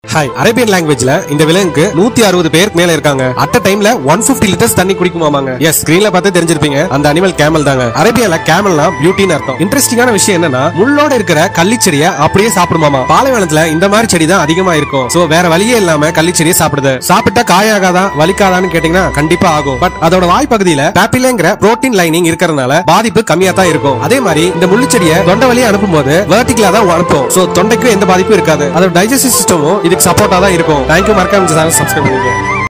hi Arabian லாங்குவேஜ்ல இந்த விலங்குக்கு நூத்தி அறுபது பேருக்கு மேல இருக்காங்க அட் டைம்ல ஒன் பிப்டி லிட்டர்ஸ் தண்ணி குடிக்குமாமாங்க எஸ் ஸ்கிரீன்ல பார்த்து தெரிஞ்சிருப்பீங்க அந்த அனிமல் கேமல் தாங்க அரேபியால கேமல்னா பியூட்டின்னு அர்த்தம் இன்ட்ரெஸ்டிங்கான விஷயம் என்னன்னா முள்ளோட இருக்கிற கள்ளிச்செடியை அப்படியே சாப்பிடுமாமா பாலைவனத்துல இந்த மாதிரி செடி தான் அதிகமா இருக்கும் சோ வேற வழியே இல்லாம கள்ளிச்செடியை சாப்பிடுது சாப்பிட்டா காயாகாதா வலிக்காதான்னு கேட்டீங்கன்னா கண்டிப்பா ஆகும் பட் அதோட வாய் பகுதியில பேப்பிலேங்கிற புரோட்டீன் லைனிங் இருக்கிறதுனால பாதிப்பு கம்மியா தான் இருக்கும் அதே மாதிரி இந்த முள்ளுச்செடியை தொண்டை வழியா அனுப்பும்போது வெர்டிகலா தான் அனுப்பும் சோ தொண்டைக்கும் எந்த பாதிப்பும் இருக்காது அதோட டைஜஸ்டிவ் சிஸ்டமும் இதுக்கு சப்போர்ட்டா தான் இருக்கும் தேங்க்யூ மறக்காம சப்ஸ்கிரைப் பண்ணிக்கோங்க